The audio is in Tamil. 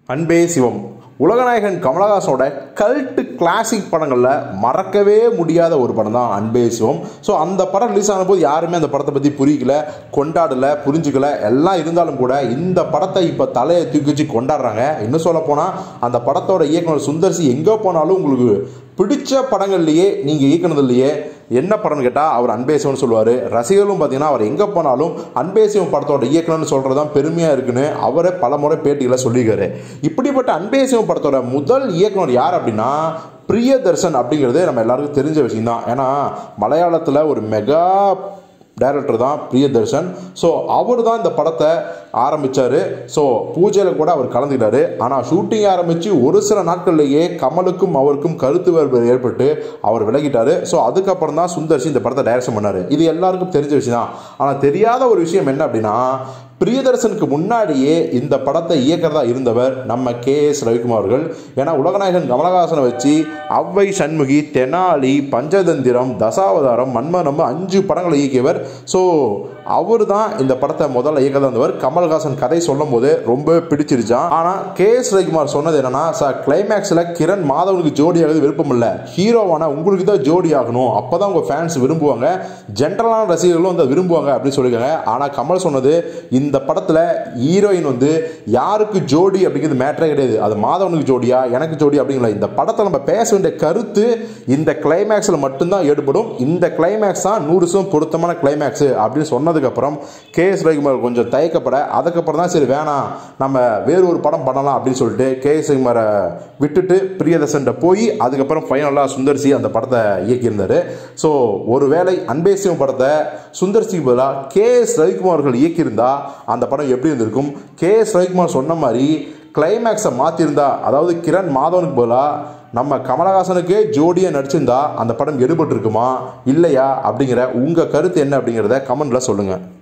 அன்பே சிவம் உலகநாயகன் கமலஹாசனோட கல்ட்டு கிளாசிக் படங்களில் மறக்கவே முடியாத ஒரு படம் தான் அன்பே சிவம் ஸோ அந்த படம் ரிலீஸ் ஆனபோது யாருமே அந்த படத்தை பற்றி புரிக்கல கொண்டாடல புரிஞ்சுக்கல எல்லாம் இருந்தாலும் கூட இந்த படத்தை இப்போ தலையை தூக்கி வச்சு கொண்டாடுறாங்க இன்னும் சொல்ல போனால் அந்த படத்தோட இயக்குனர் சுந்தர்சி எங்கே போனாலும் உங்களுக்கு பிடிச்ச படங்கள்லையே நீங்கள் இயக்குனதுலையே என்ன படம்னு கேட்டால் அவர் அன்பேசிவன் சொல்லுவார் ரசிகர்களும் பார்த்தீங்கன்னா அவர் எங்கே போனாலும் அன்பேசிவன் படத்தோட இயக்குனர்னு சொல்கிறது தான் பெருமையாக இருக்குன்னு அவரே பல முறை பேட்டிகளை சொல்லியிருக்காரு இப்படிப்பட்ட அன்பேசிவன் படத்தோட முதல் இயக்குனர் யார் அப்படின்னா பிரியதர்ஷன் அப்படிங்கிறது நம்ம எல்லாருக்கும் தெரிஞ்ச விஷயம் தான் ஏன்னா மலையாளத்தில் ஒரு மெகா டைரக்டர் தான் பிரியதர்ஷன் ஸோ அவர் தான் இந்த படத்தை ஆரம்பித்தார் ஸோ பூஜையில் கூட அவர் கலந்துக்கிட்டாரு ஆனால் ஷூட்டிங் ஆரம்பித்து ஒரு சில நாட்கள்லேயே கமலுக்கும் அவருக்கும் கருத்து வேறுபாடு ஏற்பட்டு அவர் விலகிட்டார் ஸோ அதுக்கப்புறம் தான் சுந்தர்சி இந்த படத்தை டைரக்ஷன் பண்ணார் இது எல்லாருக்கும் தெரிஞ்ச விஷயம் தான் ஆனால் தெரியாத ஒரு விஷயம் என்ன அப்படின்னா பிரியதர்சனுக்கு முன்னாடியே இந்த படத்தை இயக்கிறதா இருந்தவர் நம்ம கே எஸ் ரவிக்குமார் அவர்கள் ஏன்னா உலகநாயகன் கமலஹாசனை வச்சு அவ்வை சண்முகி தெனாலி பஞ்சதந்திரம் தசாவதாரம் மன்மனம் அஞ்சு படங்களை இயக்கியவர் ஸோ அவர் தான் இந்த படத்தை முதல்ல இயக்கதான் இருந்தவர் கமல்ஹாசன் கதை சொல்லும் போது ரொம்ப பிடிச்சிருச்சான் ஆனால் கே எஸ் ரவிக்குமார் சொன்னது என்னன்னா சார் கிளைமேக்ஸில் கிரண் மாதவனுக்கு ஜோடி ஆகுது விருப்பம் இல்லை ஹீரோவான உங்களுக்கு தான் ஜோடி ஆகணும் அப்போ தான் உங்கள் ஃபேன்ஸ் விரும்புவாங்க ஜென்ரலான ரசிகர்களும் வந்து விரும்புவாங்க அப்படின்னு சொல்லியிருக்காங்க ஆனால் கமல் சொன்னது இந்த படத்தில் ஹீரோயின் வந்து யாருக்கு ஜோடி அப்படிங்கிறது மேட்டரே கிடையாது அது மாதவனுக்கு ஜோடியா எனக்கு ஜோடி அப்படிங்கல இந்த படத்தை நம்ம பேச வேண்டிய கருத்து இந்த கிளைமேக்ஸில் மட்டும்தான் ஈடுபடும் இந்த கிளைமேக்ஸ் தான் நூறு சதம் பொருத்தமான கிளைமேக்ஸ் அப்படின்னு சொன்னதுக்கப்புறம் கே எஸ் ரவிக்குமார் கொஞ்சம் தயக்கப்பட அதுக்கப்புறம் தான் சரி வேணாம் நம்ம வேறு ஒரு படம் பண்ணலாம் அப்படின்னு சொல்லிட்டு கே எஸ் ரவிக்குமாரை விட்டுட்டு பிரியதர்சன்ட்ட போய் அதுக்கப்புறம் ஃபைனலாக சுந்தர்சி அந்த படத்தை இயக்கியிருந்தார் ஸோ ஒருவேளை அன்பேசியம் படத்தை சுந்தர்சிக்கு பதிலாக கே எஸ் ரவிக்குமார் அவர்கள் இயக்கியிருந்தா அந்த படம் எப்படி இருந்திருக்கும் கே எஸ் ரவிக்குமார் சொன்ன மாதிரி கிளைமேக்ஸை மாற்றிருந்தா அதாவது கிரண் மாதவனுக்கு பதிலாக நம்ம கமலஹாசனுக்கே ஜோடியாக நடிச்சிருந்தா அந்த படம் எடுபட்டு இருக்குமா இல்லையா அப்படிங்கிற உங்கள் கருத்து என்ன அப்படிங்கிறத கமெண்ட்டில் சொல்லுங்கள்